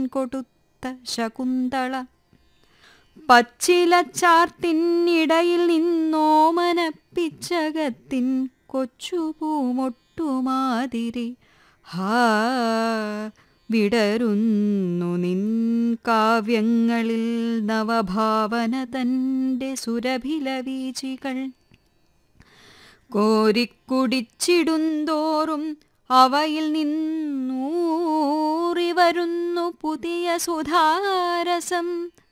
കൊടുത്ത ശകുന്തള പച്ചിലച്ചാർത്തിനിടയിൽ നിന്നോമനപ്പിച്ചകത്തിൻ കൊച്ചുപൂമൊട്ടുമാതിരി ഹാ വിടരുന്നു നിൻ കാവ്യങ്ങളിൽ നവഭാവന തൻ്റെ സുരഭില വീചികൾ കോരിക്കുടിച്ചിടുന്തോറും അവയിൽ നിന്നൂറി വരുന്നു പുതിയ സുധാരസം